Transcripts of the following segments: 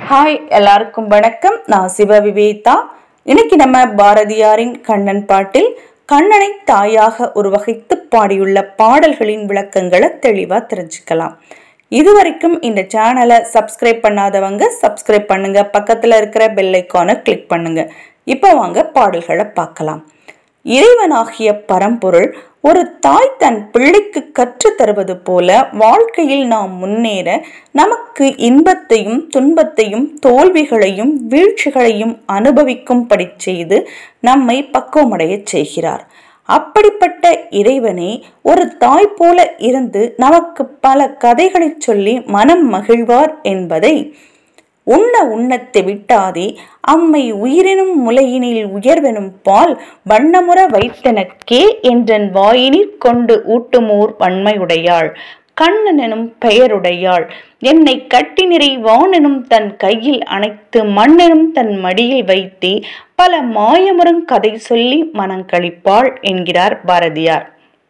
hi எல்லாருக்கும் வணக்கம் நான் சிவ விவேதா இன்னைக்கு நம்ம பாரதியாரின் கண்ணன் பாட்டில் கண்ணனை தாயாக உருவகித்து பாடியுள்ள பாடல்களின் விளக்கங்களை தெளிவாக தெரிஞ்சுக்கலாம் இதுவரைக்கும் இந்த சேனலை சப்ஸ்கிரைப் பண்ணாதவங்க சப்ஸ்கிரைப் பண்ணுங்க பக்கத்தில் இருக்கிற பெல் ஐக்கானை கிளிக் பண்ணுங்க இப்போ வாங்க பாடல்களை பார்க்கலாம் இறைவனாகிய பரம்பொருள் ஒரு தாய் தன் பிள்ளைக்கு கற்றுத் தருவது போல வாழ்க்கையில் நாம் முன்னேற நமக்கு இன்பத்தையும் துன்பத்தையும் தோல்விகளையும் வீழ்ச்சிகளையும் அனுபவிக்கும்படி செய்து நம்மை பக்குவமடையச் செய்கிறார் அப்படிப்பட்ட இறைவனே ஒரு தாய் போல இருந்து நமக்கு பல கதைகளைச் சொல்லி மனம் மகிழ்வார் என்பதை உண்ண உண்ணத்தை விட்டாதே அம்மை உயிரினும் முலையினில் உயர்வெனும் பால் வண்ணமுற வைத்தனக்கே என்றன் வாயினிற் கொண்டு ஊட்டுமோர் வன்மையுடையாள் கண்ணனெனும் பெயருடையாள் என்னை கட்டி நிறை வானெனும் தன் கையில் அணைத்து மண்ணெனும் தன் மடியில் வைத்தே பல மாயமுறும் கதை சொல்லி மனங்களிப்பாள் என்கிறார் பாரதியார்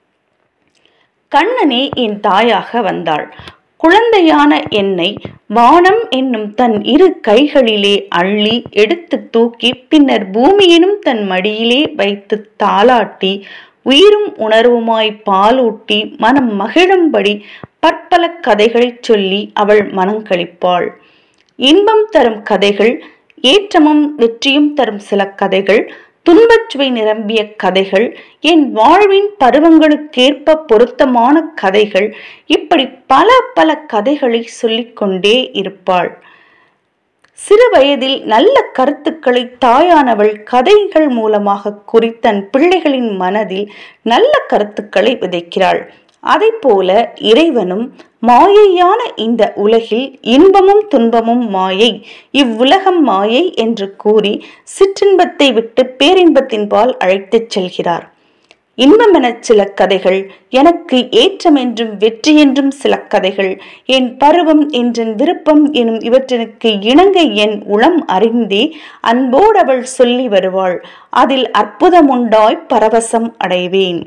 கண்ணனே என் தாயாக வந்தாள் குழந்தையான என்னை வானம் என்னும் தன் இரு கைகளிலே அள்ளி எடுத்து தூக்கி பின்னர் பூமியினும் தன் மடியிலே வைத்து தாளாட்டி உயிரும் உணர்வுமாய் பாலூட்டி மனம் மகிழும்படி பற்பல கதைகளைச் சொல்லி அவள் மனங்களிப்பாள் இன்பம் தரும் கதைகள் ஏற்றமும் வெற்றியும் தரும் சில கதைகள் துன்பச்சுவை நிரம்பிய கதைகள் என் வாழ்வின் பருவங்களுக்கேற்ப பொருத்தமான கதைகள் இப்படி பல பல கதைகளை சொல்லிக்கொண்டே இருப்பாள் சிறு வயதில் நல்ல கருத்துக்களை தாயானவள் கதைகள் மூலமாக கூறி தன் பிள்ளைகளின் மனதில் நல்ல கருத்துக்களை விதைக்கிறாள் அதை போல இறைவனும் மாயையான இந்த உலகில் இன்பமும் துன்பமும் மாயை இவ்வுலகம் மாயை என்று கூறி சிற்றின்பத்தை விட்டு பேரின்பத்தின்பால் அழைத்துச் செல்கிறார் இன்பமெனச் சில கதைகள் எனக்கு ஏற்றம் என்றும் வெற்றி என்றும் சில கதைகள் என் பருவம் என்றன் விருப்பம் எனும் இவற்றினுக்கு இணங்க என் உளம் அறிந்தே அன்போடு அவள் சொல்லி வருவாள் அதில் அற்புதமுண்டாய் பரவசம் அடைவேன்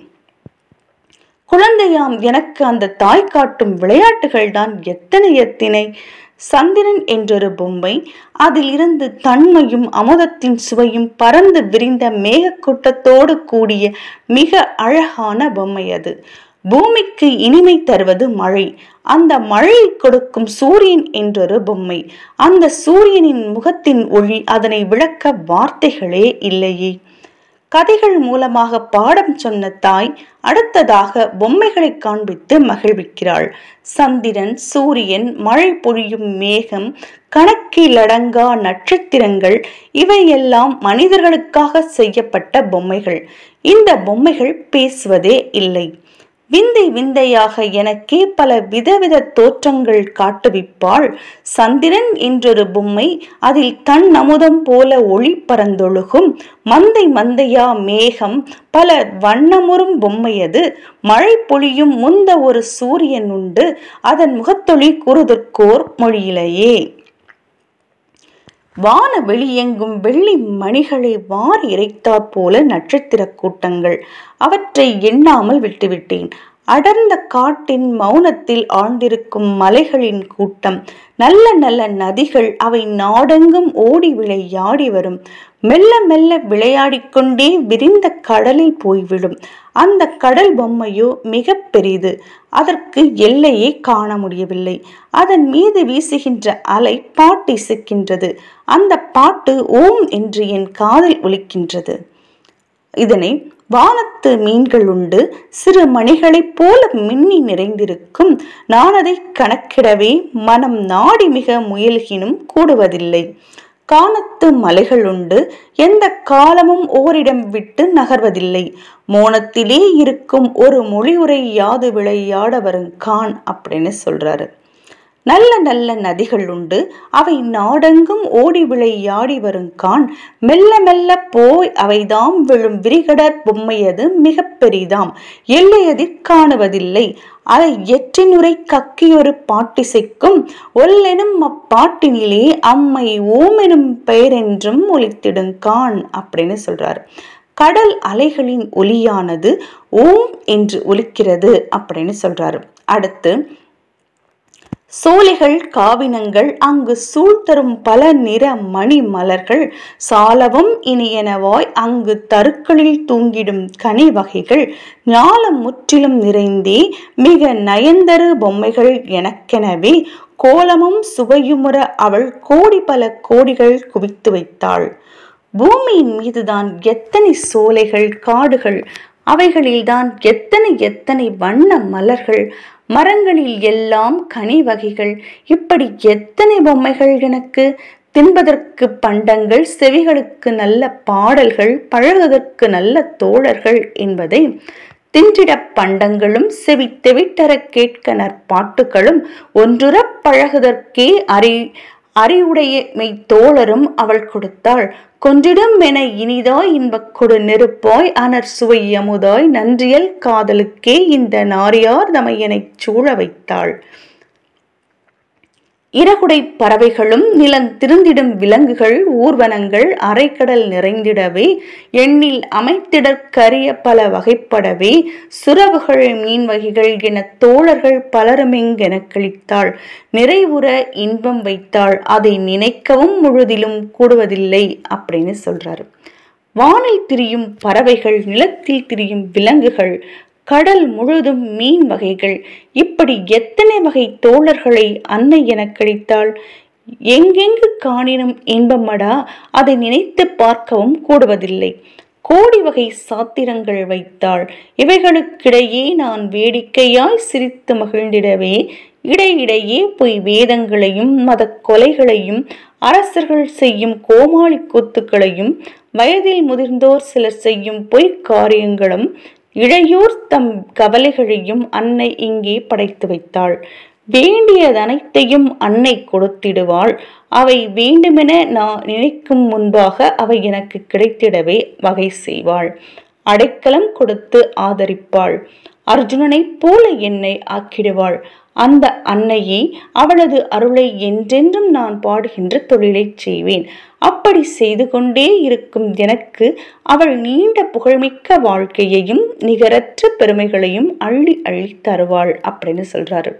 குழந்தையாம் எனக்கு அந்த தாய் காட்டும் விளையாட்டுகள் தான் எத்தனை எத்தனை சந்திரன் என்றொரு பொம்மை அதில் இருந்து தன்மையும் அமுதத்தின் சுவையும் பறந்து விரிந்த மேகக்கூட்டத்தோடு கூடிய மிக அழகான பொம்மை அது பூமிக்கு இனிமை தருவது மழை அந்த மழையை கொடுக்கும் சூரியன் என்றொரு பொம்மை அந்த சூரியனின் முகத்தின் ஒளி அதனை விளக்க வார்த்தைகளே இல்லையே கதைகள் மூலமாக பாடம் சொன்ன தாய் அடுத்ததாக பொம்மைகளை காண்பித்து மகிழ்விக்கிறாள் சந்திரன் சூரியன் மழை பொழியும் மேகம் கணக்கிலடங்கா நட்சத்திரங்கள் இவையெல்லாம் மனிதர்களுக்காக செய்யப்பட்ட பொம்மைகள் இந்த பொம்மைகள் பேசுவதே இல்லை விந்தை விந்தையாக எனக்கே பல விதவித தோற்றங்கள் காட்டுவிப்பாள் சந்திரன் என்றொரு பொம்மை அதில் தன் அமுதம் போல ஒளி பறந்தொழுகும் மந்தை மந்தையா மேகம் பல வண்ணமுறும் பொம்மையது மழை பொழியும் முந்த ஒரு சூரியன் உண்டு அதன் முகத்தொளி கூறுதற்கோர் மொழியிலேயே வான வெளியெங்கும் வெள்ளி மணிகளை வாரி இறைத்தாற் போல நட்சத்திர கூட்டங்கள் அவற்றை எண்ணாமல் விட்டுவிட்டேன் அடர்ந்த காட்டின் மௌனத்தில் ஆழ்ந்திருக்கும் மலைகளின் கூட்டம் நல்ல நல்ல நதிகள் அவை நாடெங்கும் ஓடி விளையாடி வரும் மெல்ல மெல்ல விளையாடிக்கொண்டே விரிந்த கடலில் போய்விடும் அந்த கடல் பொம்மையோ மிக பெரிது அதற்கு எல்லையே காண முடியவில்லை அதன் மீது வீசுகின்ற அலை பாட்டு இசைக்கின்றது அந்த பாட்டு ஓம் என்று என் காதில் ஒலிக்கின்றது இதனை வானத்து மீன்கள் உண்டு சிறு மணிகளைப் போல மின்னி நிறைந்திருக்கும் நான் அதை கணக்கிடவே மனம் நாடி மிக முயல்கினும் கூடுவதில்லை காணத்து மலைகள் உண்டு எந்த காலமும் ஓரிடம் விட்டு நகர்வதில்லை மோனத்திலே இருக்கும் ஒரு மொழி உரை யாது விளையாட வரும் கான் அப்படின்னு சொல்றாரு நல்ல நல்ல நதிகள் உண்டு அவை நாடெங்கும் ஓடி விளையாடி வரும் கான் மெல்ல மெல்ல போய் அவைதாம் விழும் விரிகடற் பொம்மையது மிக பெரிதாம் எல்லையதிற் காணுவதில்லை அதை எற்றினுரை கக்கியொரு பாட்டிசைக்கும் ஒல்லெனும் அப்பாட்டினிலே அம்மை ஓமெனும் பெயரென்றும் ஒலித்திடும் கான் அப்படின்னு சொல்றாரு கடல் அலைகளின் ஒலியானது ஓம் என்று ஒலிக்கிறது அப்படின்னு சொல்றாரு அடுத்து சோலைகள் காவினங்கள் அங்கு சூழ்தரும் பல நிற மணி மலர்கள் சாலவும் இனியனவாய் அங்கு தருக்களில் தூங்கிடும் கனி வகைகள் ஞாலம் முற்றிலும் நிறைந்தே மிக நயந்தரு பொம்மைகள் எனக்கெனவே கோலமும் சுவையுமுற அவள் கோடி பல கோடிகள் குவித்து வைத்தாள் பூமியின் மீதுதான் எத்தனை சோலைகள் காடுகள் அவைகளில்தான் எத்தனை எத்தனை வண்ண மலர்கள் மரங்களில் எல்லாம் கனி வகைகள் இப்படி எத்தனை பொம்மைகள் எனக்கு தின்பதற்கு பண்டங்கள் செவிகளுக்கு நல்ல பாடல்கள் பழகுவதற்கு நல்ல தோழர்கள் என்பதை தின்றிடப் பண்டங்களும் செவி தெவிட்டர கேட்க நற்பாட்டுகளும் ஒன்றுறப் பழகுதற்கே அறி அறிவுடைய மெய் தோழரும் அவள் கொடுத்தாள் கொன்றிடும் என இனிதாய் இன்பக் கொடு நெருப்பாய் அனர் சுவை அமுதாய் நன்றியல் காதலுக்கே இந்த நாரியார் தமையனைச் சூழ வைத்தாள் இறகுடை பறவைகளும் நிலம் திருந்திடும் விலங்குகள் ஊர்வனங்கள் அரைக்கடல் நிறைந்திடவே எண்ணில் அமைத்திடற்கரிய பல வகைப்படவே சுரவுகள் மீன் வகைகள் என தோழர்கள் பலருமெங்கென கழித்தாள் நிறைவுற இன்பம் வைத்தாள் அதை நினைக்கவும் முழுதிலும் கூடுவதில்லை அப்படின்னு சொல்றாரு வானில் திரியும் பறவைகள் நிலத்தில் திரியும் விலங்குகள் கடல் முழுதும் மீன் வகைகள் இப்படி எத்தனை வகை தோழர்களை அன்னை என கிடைத்தாள் எங்கெங்கு காணினும் இன்பமடா அதை நினைத்து பார்க்கவும் கூடுவதில்லை கோடி வகை சாத்திரங்கள் வைத்தாள் இவைகளுக்கிடையே நான் வேடிக்கையாய் சிரித்து மகிழ்ந்திடவே இடையிடையே பொய் வேதங்களையும் மத கொலைகளையும் அரசர்கள் செய்யும் கோமாளி கூத்துக்களையும் வயதில் முதிர்ந்தோர் சிலர் செய்யும் பொய் காரியங்களும் இளையோர் தம் கவலைகளையும் அன்னை இங்கே படைத்து வைத்தாள் வேண்டியதனைத்தையும் அன்னை கொடுத்திடுவாள் அவை வேண்டுமென நான் நினைக்கும் முன்பாக அவை எனக்கு கிடைத்திடவே வகை செய்வாள் அடைக்கலம் கொடுத்து ஆதரிப்பாள் அர்ஜுனனைப் போல என்னை ஆக்கிடுவாள் அந்த அன்னையே அவளது அருளை என்றென்றும் நான் பாடுகின்ற தொழிலை செய்வேன் அப்படி செய்து கொண்டே இருக்கும் எனக்கு அவள் நீண்ட புகழ்மிக்க வாழ்க்கையையும் நிகரற்ற பெருமைகளையும் அள்ளி அள்ளி தருவாள் அப்படின்னு சொல்றாரு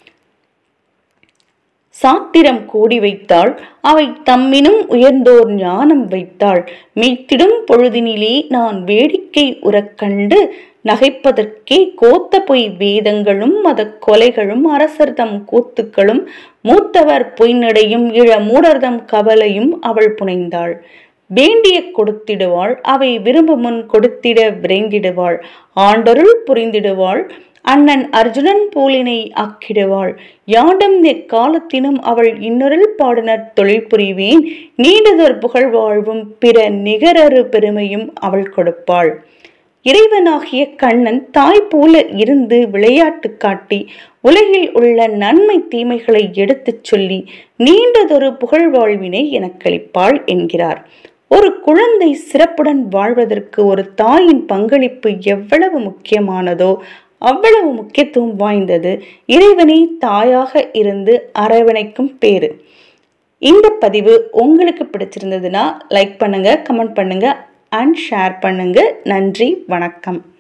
சாத்திரம் கூடி வைத்தாள் அவை தம்மினும் உயர்ந்தோர் ஞானம் வைத்தாள் மெய்த்திடும் பொழுதினிலே நான் வேடிக்கை உறக்கண்டு நகைப்பதற்கே கோத்த பொய் வேதங்களும் மத கொலைகளும் அரசர்தம் கூத்துக்களும் மூத்தவர் பொய்நடையும் இள மூடர்தம் கவலையும் அவள் புனைந்தாள் வேண்டிய கொடுத்திடுவாள் அவை விரும்பு முன் கொடுத்திட விரைந்திடுவாள் ஆண்டருள் புரிந்திடுவாள் அண்ணன் அர்ஜுனன் போலினை ஆக்கிடுவாள் யாண்டும் எக்காலத்தினும் அவள் இன்னொருள் பாடுனர் தொழில் புரிவேன் நீண்டதொரு புகழ் வாழ்வும் பிற நிகரறு பெருமையும் அவள் கொடுப்பாள் இறைவனாகிய கண்ணன் தாய் போல இருந்து விளையாட்டு காட்டி உலகில் உள்ள நன்மை தீமைகளை எடுத்துச் சொல்லி நீண்டதொரு புகழ் வாழ்வினை எனக்களிப்பாள் என்கிறார் ஒரு குழந்தை சிறப்புடன் வாழ்வதற்கு ஒரு தாயின் பங்களிப்பு எவ்வளவு முக்கியமானதோ அவ்வளவு முக்கியத்துவம் வாய்ந்தது இறைவனை தாயாக இருந்து அரவணைக்கும் பேரு இந்த பதிவு உங்களுக்கு பிடிச்சிருந்ததுன்னா லைக் பண்ணுங்க கமெண்ட் பண்ணுங்க அண்ட் ஷேர் பண்ணுங்க நன்றி வணக்கம்